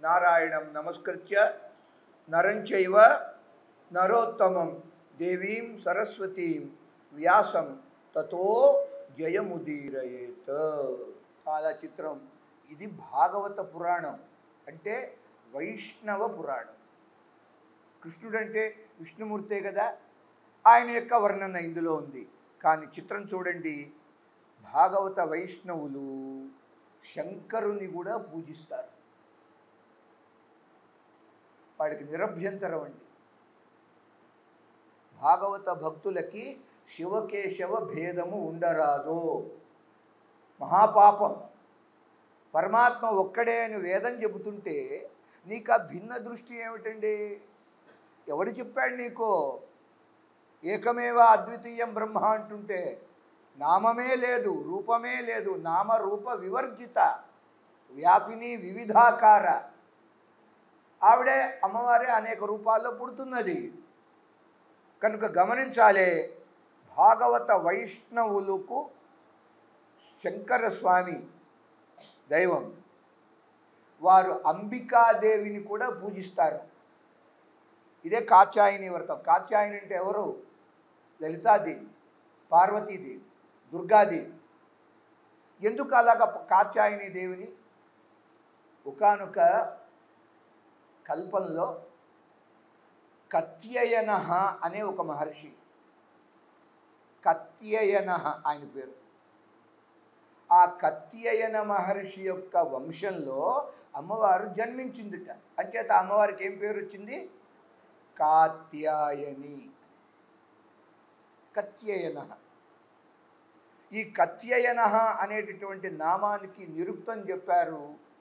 నారాయణం నమస్కృత్య నరంచైవ నరోత్తమం దేవీం సరస్వతీం వ్యాసం తతో జయముదీరయేత్ చాలా చిత్రం ఇది భాగవత పురాణం అంటే వైష్ణవ పురాణం కృష్ణుడంటే విష్ణుమూర్తే కదా ఆయన యొక్క వర్ణన ఇందులో ఉంది కానీ చిత్రం చూడండి భాగవత వైష్ణవులు శంకరుని కూడా పూజిస్తారు వాడికి నిరభ్యంతరం అండి భాగవత భక్తులకి శివకేశవ భేదము ఉండరాదు మహాపాపం పరమాత్మ ఒక్కడే అని వేదం చెబుతుంటే నీకు ఆ భిన్న దృష్టి ఏమిటండి ఎవడు చెప్పాడు నీకు ఏకమేవ అద్వితీయం బ్రహ్మ అంటుంటే నామమే లేదు రూపమే లేదు నామ రూప వివర్జిత వ్యాపిని వివిధాకార ఆవిడే అమ్మవారే అనేక రూపాల్లో పుడుతున్నది కనుక గమనించాలి భాగవత వైష్ణవులకు శంకర స్వామి దైవం వారు అంబికాదేవిని కూడా పూజిస్తారు ఇదే కాత్యాయని వ్రతం కాత్యాయని అంటే ఎవరు లలితాదేవి పార్వతీదేవి దుర్గాదేవి ఎందుకు అలాగ కాత్యాయని దేవిని ఒకనొక కల్పంలో కత్యయన అనే ఒక మహర్షి కత్యయన ఆయన పేరు ఆ కత్యయన మహర్షి యొక్క వంశంలో అమ్మవారు జన్మించిందిట అంచేత అమ్మవారికి ఏం పేరు వచ్చింది కాత్యాయని కత్యయన ఈ కత్యయన అనేటటువంటి నామానికి నిరుక్తం చెప్పారు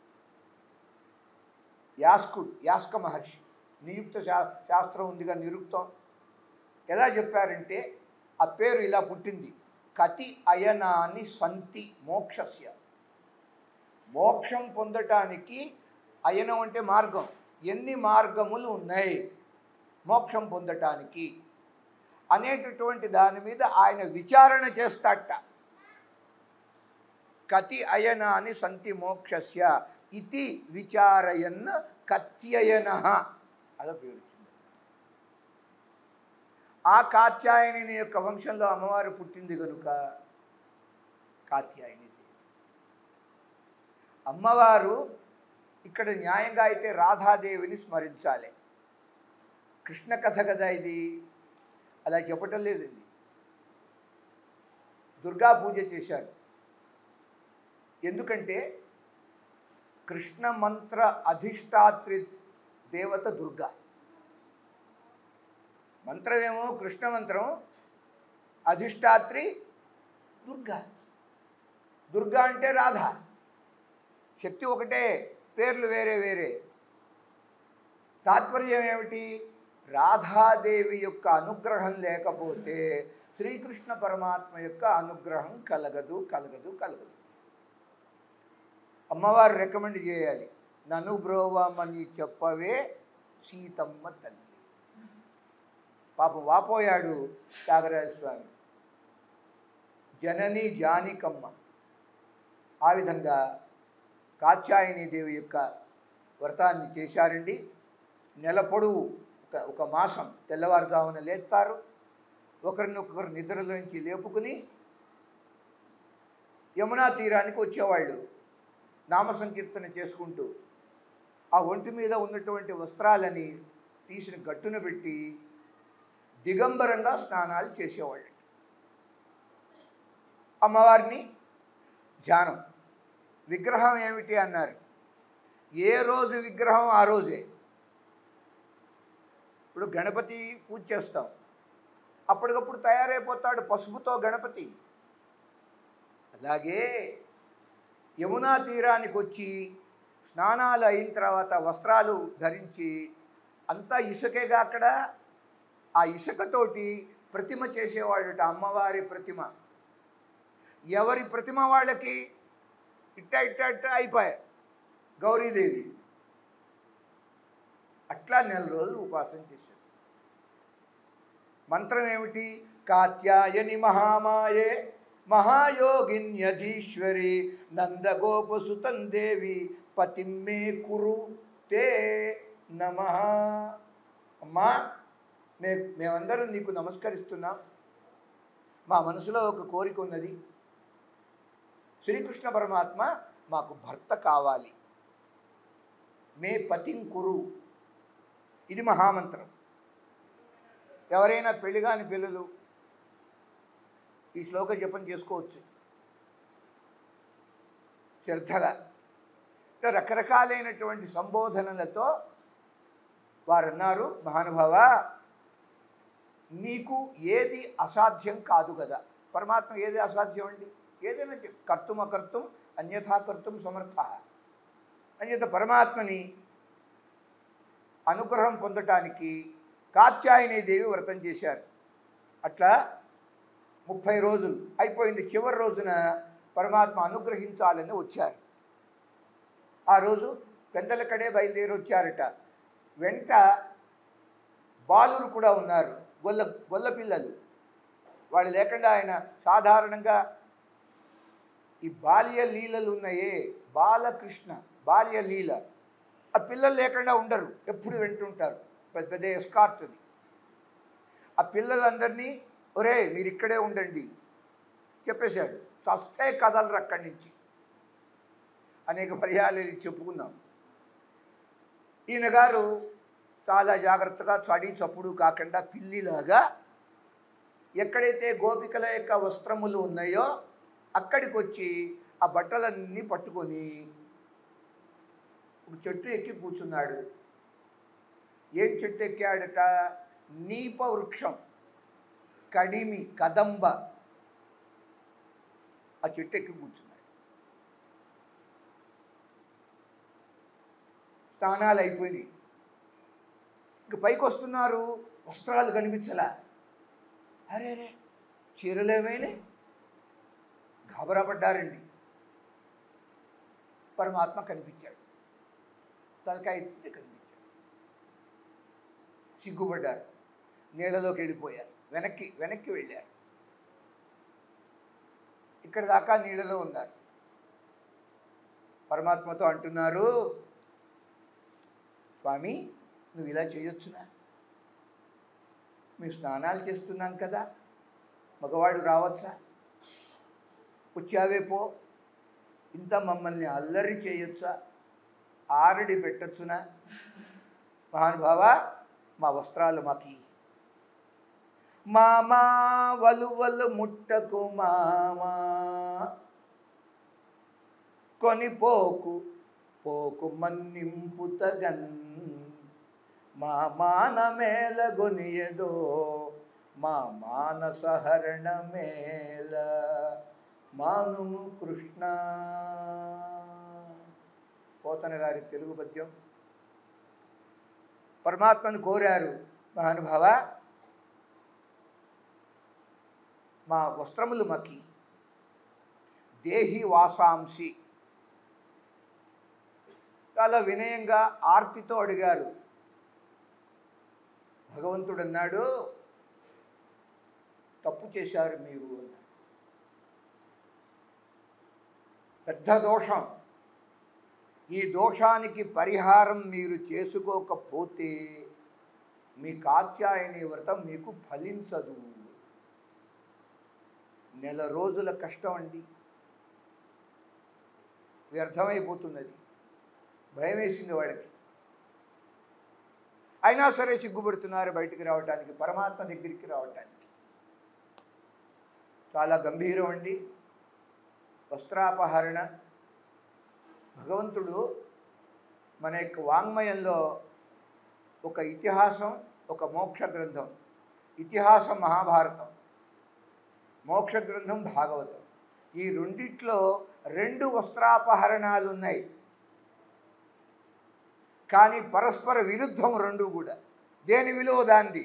యాస్కుడు యాస్క మహర్షి నియుక్త శా శాస్త్రం ఉందిగా నిరుక్తం ఎలా చెప్పారంటే ఆ పేరు ఇలా పుట్టింది కతి అయనాని సంతి మోక్షస్య మోక్షం పొందటానికి అయనం అంటే మార్గం ఎన్ని మార్గములు ఉన్నాయి మోక్షం పొందటానికి అనేటటువంటి దాని మీద ఆయన విచారణ చేస్తాట కతి అయనాని సంతి మోక్షస్య ఇతి విచారయన్ కత్యయన అలా పేరు వచ్చింది ఆ కాత్యాయని యొక్క వంశంలో అమ్మవారు పుట్టింది కనుక కాత్యాయని అమ్మవారు ఇక్కడ న్యాయంగా అయితే రాధాదేవిని స్మరించాలి కృష్ణ కథ కదా ఇది అలా చెప్పటం లేదండి దుర్గా పూజ చేశారు ఎందుకంటే కృష్ణ మంత్ర అధిష్టాత్రి దేవత దుర్గా మంత్రమేమో కృష్ణ మంత్రం అధిష్టాత్రి దుర్గా దుర్గా అంటే రాధ శక్తి ఒకటే పేర్లు వేరే వేరే తాత్పర్యం ఏమిటి రాధాదేవి యొక్క అనుగ్రహం లేకపోతే శ్రీకృష్ణ పరమాత్మ యొక్క అనుగ్రహం కలగదు కలగదు కలగదు అమ్మవారు రికమెండ్ చేయాలి నన్ను బ్రోవమని చెప్పవే సీతమ్మ తల్లి పాపం వాపోయాడు త్యాగరాజ స్వామి జనని జానికమ్మ ఆ విధంగా కాత్యాయని దేవి యొక్క వ్రతాన్ని చేశారండి నెల పొడవు ఒక ఒక మాసం తెల్లవారుజామున లేస్తారు ఒకరినొకరు నిద్రలోంచి లేపుకుని యమునా తీరానికి వచ్చేవాళ్ళు నామ సంకీర్తన చేసుకుంటూ ఆ ఒంటి మీద ఉన్నటువంటి వస్త్రాలని తీసిన గట్టున పెట్టి దిగంబరంగా స్నానాలు చేసేవాళ్ళు అమ్మవారిని ధ్యానం విగ్రహం ఏమిటి అన్నారు ఏ రోజు విగ్రహం ఆ రోజే ఇప్పుడు గణపతి పూజ చేస్తాం అప్పటికప్పుడు తయారైపోతాడు పసుపుతో గణపతి అలాగే యమునా తీరానికి వచ్చి స్నానాలు అయిన తర్వాత వస్త్రాలు ధరించి అంతా ఇసుకేగా అక్కడ ఆ ఇసుకతోటి ప్రతిమ చేసేవాళ్ళట అమ్మవారి ప్రతిమ ఎవరి ప్రతిమ వాళ్ళకి ఇట్ట ఇట్ట ఇట్ట అయిపోయాయి గౌరీదేవి అట్లా నెల రోజులు ఉపాసన చేశారు మంత్రం ఏమిటి కాత్యాయని మహామాయే మహాయోగిన్యధీశ్వరి నందగోపసుతం దేవి పతిమ్మే కురు తే నమ అమ్మా మే మేమందరం నీకు నమస్కరిస్తున్నాం మా మనసులో ఒక కోరిక ఉన్నది శ్రీకృష్ణ పరమాత్మ మాకు భర్త కావాలి మే పతిం కురు ఇది మహామంత్రం ఎవరైనా పెళ్లిగాని పిల్లలు ఈ శ్లోక జపం చేసుకోవచ్చు శ్రద్ధగా ఇంకా రకరకాలైనటువంటి సంబోధనలతో వారు అన్నారు మహానుభావ నీకు ఏది అసాధ్యం కాదు కదా పరమాత్మ ఏది అసాధ్యం అండి ఏదైనా చెప్ కర్తుం అకర్తుం అన్యథా కర్తుం సమర్థ అన్యత పరమాత్మని అనుగ్రహం పొందటానికి కాత్యాయని దేవి వ్రతం చేశారు అట్లా ముప్పై రోజులు అయిపోయింది చివరి రోజున పరమాత్మ అనుగ్రహించాలని వచ్చారు ఆ రోజు పెద్దలక్కడే బయలుదేరి వచ్చారట వెంట బాలురు కూడా ఉన్నారు గొల్ల గొల్ల పిల్లలు వాళ్ళు లేకుండా ఆయన సాధారణంగా ఈ బాల్య లీలలు ఉన్నాయే బాలకృష్ణ బాల్య లీల ఆ పిల్లలు లేకుండా ఉండరు ఎప్పుడు వింటుంటారు పెద్ద పెద్ద ఎస్కార్ట్ అది ఆ పిల్లలందరినీ ఒరే మీరు ఇక్కడే ఉండండి చెప్పేశాడు చస్తే కదలరు అక్కడి నుంచి అనేక పర్యాలు చెప్పుకున్నాం ఈయన గారు చాలా జాగ్రత్తగా చడి చప్పుడు కాకుండా పిల్లిలాగా ఎక్కడైతే గోపికల యొక్క వస్త్రములు ఉన్నాయో అక్కడికి వచ్చి ఆ బట్టలన్నీ పట్టుకొని ఒక చెట్టు ఎక్కి కూర్చున్నాడు ఏం చెట్టు ఎక్కాడట నీప వృక్షం కడిమి కదంబ ఆ చెట్టు ఎక్కి కూర్చున్నాడు స్నానాలు అయిపోయినాయి ఇంక పైకి వస్తున్నారు వస్త్రాలు కనిపించలా అరే అరే చీరలేమైనా గాబరా పడ్డారండి పరమాత్మ కనిపించాడు తలకాయ ఎత్తితే కనిపించాడు సిగ్గుపడ్డారు నీళ్ళలోకి వెళ్ళిపోయారు వెనక్కి వెనక్కి వెళ్ళారు ఇక్కడ దాకా నీళ్ళలో ఉన్నారు పరమాత్మతో అంటున్నారు స్వామి నువ్వు ఇలా చేయొచ్చునా మేము స్నానాలు చేస్తున్నాం కదా మగవాడు రావచ్చా వచ్చావే పో ఇంత మమ్మల్ని అల్లరి చేయొచ్చా ఆరడి పెట్టచ్చునా మహానుభావ మా వస్త్రాలు మాకి మామా వలువలు ముట్టకు మామా కొని పోకు పోకు మన్నింపు తగన్ మా మాన మేల గొనియదో మా మానసహరణ మేల మానుము కృష్ణ పోతన గారి తెలుగు పద్యం పరమాత్మను కోరారు మహానుభావ మా వస్త్రములు మకి దేహి వాసాంసి చాలా వినయంగా ఆర్తితో అడిగారు భగవంతుడు అన్నాడు తప్పు చేశారు మీరు అన్నాడు పెద్ద దోషం ఈ దోషానికి పరిహారం మీరు చేసుకోకపోతే మీ కాత్యాయని వ్రతం మీకు ఫలించదు నెల రోజుల కష్టం అండి వ్యర్థమైపోతున్నది భయం వేసింది వాడికి అయినా సరే సిగ్గుపడుతున్నారు బయటికి రావటానికి పరమాత్మ దగ్గరికి రావటానికి చాలా గంభీరం అండి వస్త్రాపహరణ భగవంతుడు మన యొక్క వాంగ్మయంలో ఒక ఇతిహాసం ఒక మోక్ష గ్రంథం ఇతిహాసం మహాభారతం మోక్ష గ్రంథం భాగవతం ఈ రెండిట్లో రెండు వస్త్రాపహరణాలు ఉన్నాయి కానీ పరస్పర విరుద్ధం రెండు కూడా దేని విలువ దాంది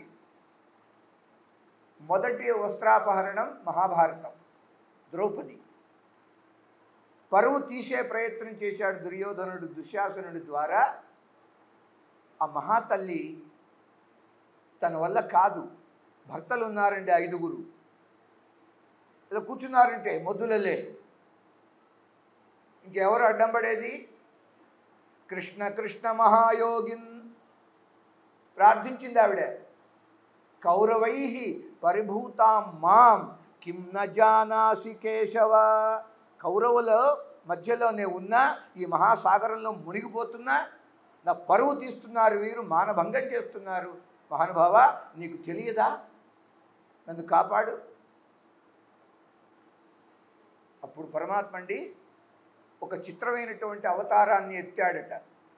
మొదటి వస్త్రాపహరణం మహాభారతం ద్రౌపది పరువు తీసే ప్రయత్నం చేశాడు దుర్యోధనుడు దుశ్శాసనుడి ద్వారా ఆ మహాతల్లి తన వల్ల కాదు భర్తలు ఉన్నారండి ఐదుగురు ఇలా కూర్చున్నారంటే మొద్దులలే ఇంకెవరు అడ్డం పడేది కృష్ణ కృష్ణ మహాయోగిన్ ప్రార్థించింది ఆవిడ కౌరవై పరిభూతాం మాం కిం న జానాసి కేశవ కౌరవుల మధ్యలోనే ఉన్న ఈ మహాసాగరంలో మునిగిపోతున్నా నా పరువు తీస్తున్నారు వీరు మానభంగం చేస్తున్నారు మహానుభావ నీకు తెలియదా నన్ను కాపాడు అప్పుడు పరమాత్మ అండి ఒక చిత్రమైనటువంటి అవతారాన్ని ఎత్తాడట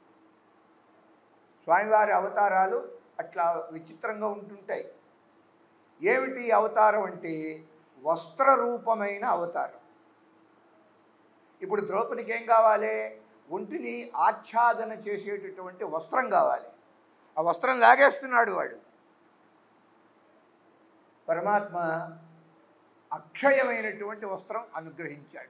స్వామివారి అవతారాలు అట్లా విచిత్రంగా ఉంటుంటాయి ఏమిటి ఈ అవతారం అంటే వస్త్ర రూపమైన అవతారం ఇప్పుడు ద్రౌపదికి ఏం కావాలి ఒంటిని ఆచ్ఛాదన చేసేటటువంటి వస్త్రం కావాలి ఆ వస్త్రం లాగేస్తున్నాడు వాడు పరమాత్మ అక్షయమైనటువంటి వస్త్రం అనుగ్రహించాడు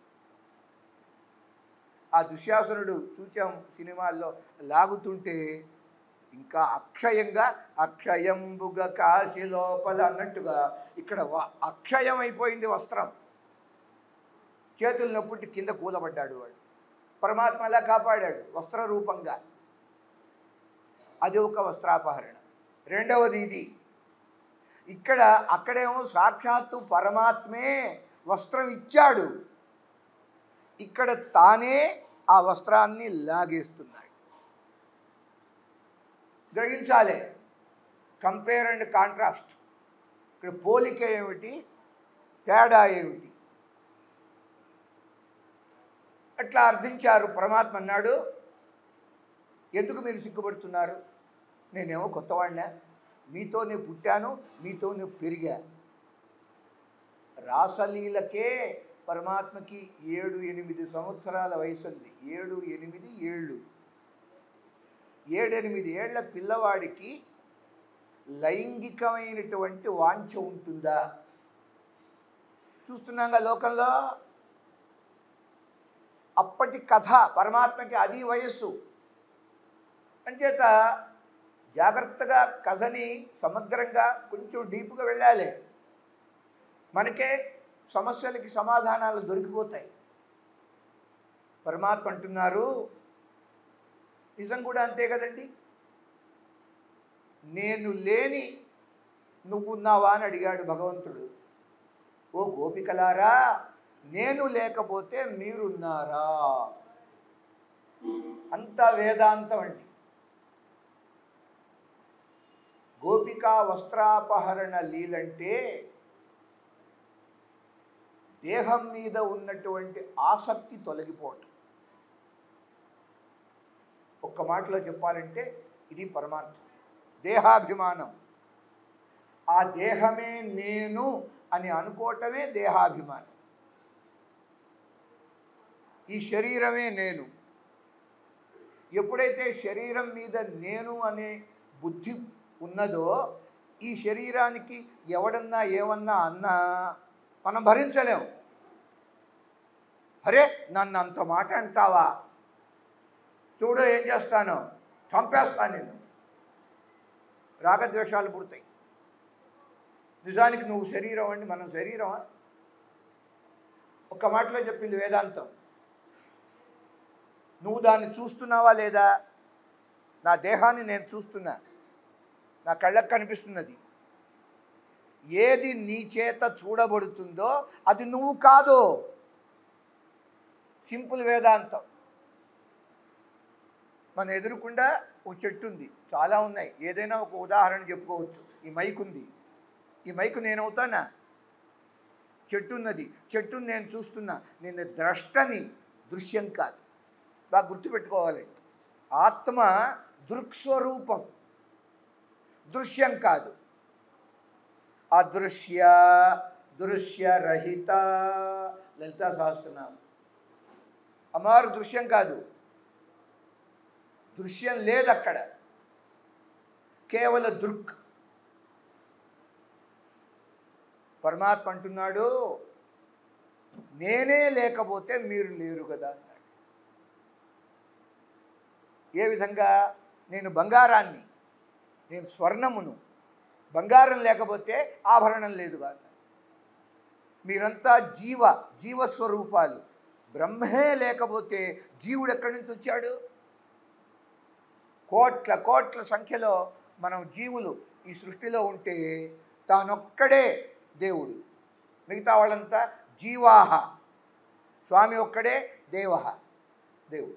ఆ దుశ్శాసనుడు చూచాం సినిమాల్లో లాగుతుంటే ఇంకా అక్షయంగా అక్షయంబుగ కాశీ లోపల అన్నట్టుగా ఇక్కడ వ- అక్షయం అయిపోయింది వస్త్రం చేతులు నొప్పుటి కింద కూలబడ్డాడు వాడు పరమాత్మ అలా కాపాడాడు వస్త్ర రూపంగా అది ఒక వస్త్రాపహరణ రెండవది ఇది ఇక్కడ అక్కడేమో సాక్షాత్తు పరమాత్మే వస్త్రం ఇచ్చాడు ఇక్కడ తానే ఆ వస్త్రాన్ని లాగేస్తున్నాడు గ్రహించాలి కంపేర్ అండ్ కాంట్రాస్ట్ ఇక్కడ పోలిక ఏమిటి తేడా ఏమిటి అట్లా అర్థించారు పరమాత్మ అన్నాడు ఎందుకు మీరు సిగ్గుపడుతున్నారు నేనేమో కొత్తవాడినా మీతోనే పుట్టాను మీతోనే పెరిగా రాసలీలకే పరమాత్మకి ఏడు ఎనిమిది సంవత్సరాల వయసు ఉంది ఏడు ఎనిమిది ఏళ్ళు ఏడెనిమిది ఏళ్ల పిల్లవాడికి లైంగికమైనటువంటి వాంఛ ఉంటుందా చూస్తున్నాగా లోకంలో అప్పటి కథ పరమాత్మకి అది వయస్సు అంచేత జాగ్రత్తగా కథని సమగ్రంగా కొంచెం డీప్గా వెళ్ళాలి మనకే సమస్యలకి సమాధానాలు దొరికిపోతాయి పరమాత్మ అంటున్నారు నిజం కూడా అంతే కదండి నేను లేని నువ్వున్నావా అని అడిగాడు భగవంతుడు ఓ గోపికలారా నేను లేకపోతే మీరున్నారా అంత వేదాంతం అండి గోపికా వస్త్రాపహరణ లీలంటే దేహం మీద ఉన్నటువంటి ఆసక్తి తొలగిపోవటం ఒక్క మాటలో చెప్పాలంటే ఇది పరమార్థం దేహాభిమానం ఆ దేహమే నేను అని అనుకోవటమే దేహాభిమానం ఈ శరీరమే నేను ఎప్పుడైతే శరీరం మీద నేను అనే బుద్ధి ఉన్నదో ఈ శరీరానికి ఎవడన్నా ఏమన్నా అన్నా మనం భరించలేం అరే నన్ను అంత మాట అంటావా చూడు ఏం చేస్తాను చంపేస్తాను నేను రాగద్వేషాలు పుడతాయి నిజానికి నువ్వు శరీరం అండి మనం శరీరమా ఒక్క మాటలో చెప్పింది వేదాంతం నువ్వు దాన్ని చూస్తున్నావా లేదా నా దేహాన్ని నేను చూస్తున్నా నా కళ్ళకు కనిపిస్తున్నది ఏది నీ చేత చూడబడుతుందో అది నువ్వు కాదు సింపుల్ వేదాంతం మన ఎదురుకుండా ఒక చెట్టు ఉంది చాలా ఉన్నాయి ఏదైనా ఒక ఉదాహరణ చెప్పుకోవచ్చు ఈ మైక్ ఉంది ఈ మైక్ నేనవుతానా చెట్టు ఉన్నది చెట్టుని నేను చూస్తున్నా నేను ద్రష్టని దృశ్యం కాదు బాగా గుర్తుపెట్టుకోవాలి ఆత్మ దృక్స్వరూపం దృశ్యం కాదు అదృశ్య దృశ్యరహిత లలితా సహస్రనామం అమ్మవారు దృశ్యం కాదు దృశ్యం లేదు అక్కడ కేవల దృక్ పరమాత్మ అంటున్నాడు నేనే లేకపోతే మీరు లేరు కదా అన్నాడు ఏ విధంగా నేను బంగారాన్ని నేను స్వర్ణమును బంగారం లేకపోతే ఆభరణం లేదు అన్నాడు మీరంతా జీవ జీవస్వరూపాలు బ్రహ్మే లేకపోతే జీవుడు ఎక్కడి నుంచి వచ్చాడు కోట్ల కోట్ల సంఖ్యలో మనం జీవులు ఈ సృష్టిలో ఉంటే తానొక్కడే దేవుడు మిగతా వాళ్ళంతా జీవాహ స్వామి ఒక్కడే దేవ దేవుడు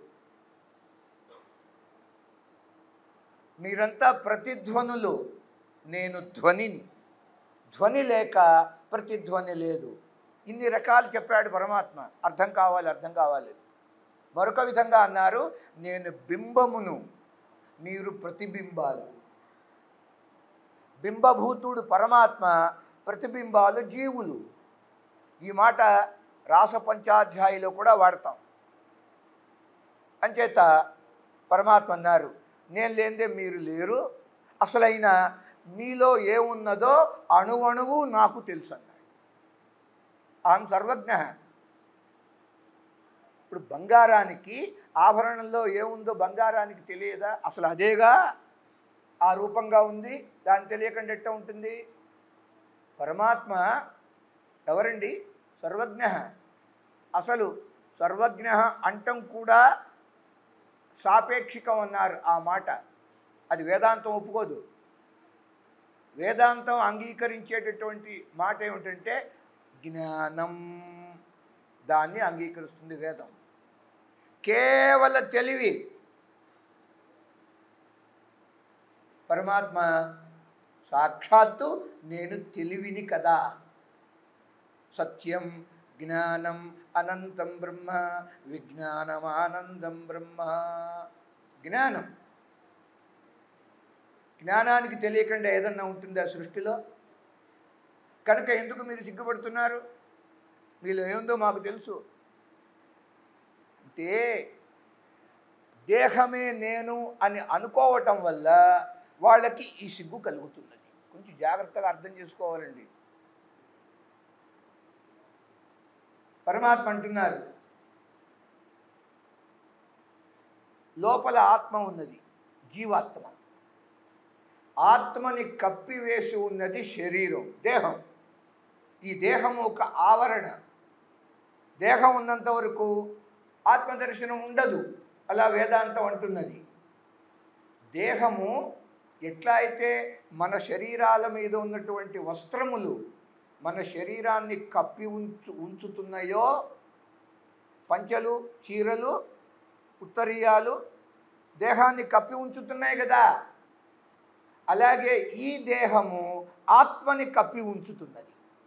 మీరంతా ప్రతిధ్వనులు నేను ధ్వనిని ధ్వని లేక ప్రతిధ్వని లేదు ఇన్ని రకాలు చెప్పాడు పరమాత్మ అర్థం కావాలి అర్థం కావాలి మరొక విధంగా అన్నారు నేను బింబమును మీరు ప్రతిబింబాలు బింబభూతుడు పరమాత్మ ప్రతిబింబాలు జీవులు ఈ మాట రాస పంచాధ్యాయిలో కూడా వాడతాం అంచేత పరమాత్మ అన్నారు నేను లేనిదే మీరు లేరు అసలైన మీలో ఏమున్నదో అణువణువు నాకు తెలుసు అన్నాడు ఆమె సర్వజ్ఞ ఇప్పుడు బంగారానికి ఆభరణంలో ఏముందో బంగారానికి తెలియదా అసలు అదేగా ఆ రూపంగా ఉంది దాన్ని తెలియకుండా ఎట్ట ఉంటుంది పరమాత్మ ఎవరండి సర్వజ్ఞ అసలు సర్వజ్ఞ అంటం కూడా సాపేక్షికం అన్నారు ఆ మాట అది వేదాంతం ఒప్పుకోదు వేదాంతం అంగీకరించేటటువంటి మాట ఏమిటంటే జ్ఞానం దాన్ని అంగీకరిస్తుంది వేదం కేవల తెలివి పరమాత్మ సాక్షాత్తు నేను తెలివిని కదా సత్యం జ్ఞానం అనంతం బ్రహ్మ విజ్ఞానం ఆనందం బ్రహ్మ జ్ఞానం జ్ఞానానికి తెలియకుండా ఏదన్నా ఉంటుందా సృష్టిలో కనుక ఎందుకు మీరు సిగ్గుపడుతున్నారు మీలో ఏముందో మాకు తెలుసు అంటే దేహమే నేను అని అనుకోవటం వల్ల వాళ్ళకి ఈ సిగ్గు కలుగుతున్నది కొంచెం జాగ్రత్తగా అర్థం చేసుకోవాలండి పరమాత్మ అంటున్నారు లోపల ఆత్మ ఉన్నది జీవాత్మ ఆత్మని కప్పివేసి ఉన్నది శరీరం దేహం ఈ దేహం ఒక ఆవరణ దేహం ఉన్నంత వరకు ఆత్మదర్శనం ఉండదు అలా వేదాంతం అంటున్నది దేహము ఎట్లా అయితే మన శరీరాల మీద ఉన్నటువంటి వస్త్రములు మన శరీరాన్ని కప్పి ఉంచు ఉంచుతున్నాయో పంచలు చీరలు ఉత్తరీయాలు దేహాన్ని కప్పి ఉంచుతున్నాయి కదా అలాగే ఈ దేహము ఆత్మని కప్పి ఉంచుతున్నది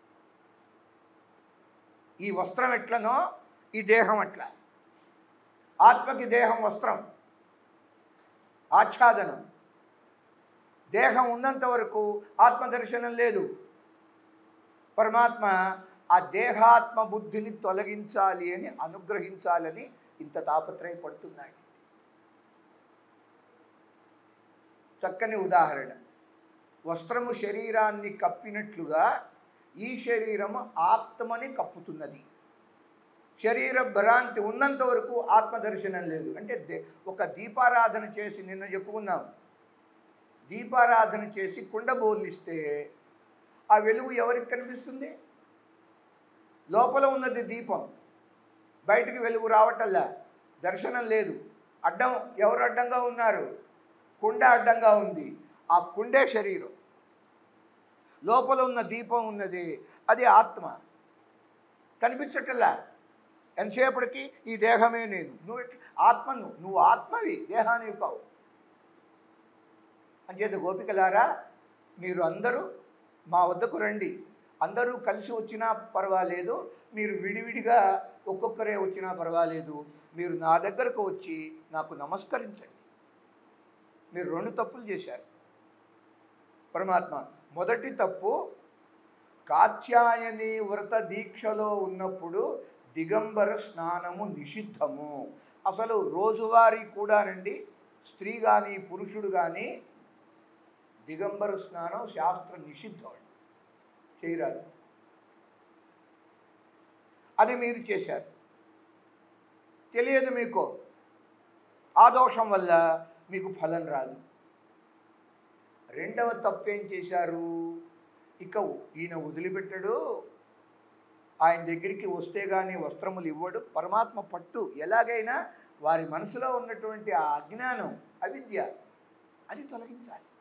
ఈ వస్త్రం ఎట్లనో ఈ దేహం అట్లా ఆత్మకి దేహం వస్త్రం ఆచ్ఛాదనం దేహం ఉన్నంత వరకు ఆత్మదర్శనం లేదు పరమాత్మ ఆ దేహాత్మ బుద్ధిని తొలగించాలి అని అనుగ్రహించాలని ఇంత తాపత్రయపడుతున్నాడు చక్కని ఉదాహరణ వస్త్రము శరీరాన్ని కప్పినట్లుగా ఈ శరీరము ఆత్మని కప్పుతున్నది శరీర భ్రాంతి ఉన్నంత వరకు ఆత్మదర్శనం లేదు అంటే దే- ఒక దీపారాధన చేసి నిన్న చెప్పుకున్నాం దీపారాధన చేసి కుండ బోర్లిస్తే ఆ వెలుగు ఎవరికి కనిపిస్తుంది లోపల ఉన్నది దీపం బయటికి వెలుగు రావటల్లా దర్శనం లేదు అడ్డం ఎవరు అడ్డంగా ఉన్నారు కుండ అడ్డంగా ఉంది ఆ కుండే శరీరం లోపల ఉన్న దీపం ఉన్నది అది ఆత్మ కనిపించటల్లా ఎంతసేపటికి ఈ దేహమే నేను నువ్వు ఎట్ల- ఆత్మను నువ్వు ఆత్మవి దేహానివి కావు అంచేత గోపికలారా మీరు అందరూ మా వద్దకు రండి అందరూ కలిసి వచ్చినా పర్వాలేదు మీరు విడివిడిగా ఒక్కొక్కరే వచ్చినా పర్వాలేదు మీరు నా దగ్గరకు వచ్చి నాకు నమస్కరించండి మీరు రెండు తప్పులు చేశారు పరమాత్మ మొదటి తప్పు కాత్యాయని వ్రత దీక్షలో ఉన్నప్పుడు దిగంబర స్నానము నిషిద్ధము అసలు రోజువారీ కూడానండి స్త్రీ కానీ పురుషుడు కానీ దిగంబర స్నానం శాస్త్ర నిషిద్ధం అండి. చేయరాదు అది మీరు చేశారు తెలియదు మీకు ఆ దోషం వల్ల మీకు ఫలం రాదు రెండవ తప్పేం చేశారు ఇక ఈయన వదిలిపెట్టడు ఆయన దగ్గరికి వస్తే కానీ వస్త్రములు ఇవ్వడు పరమాత్మ పట్టు ఎలాగైనా వారి మనసులో ఉన్నటువంటి ఆ అజ్ఞానం అవిద్య అది తొలగించాలి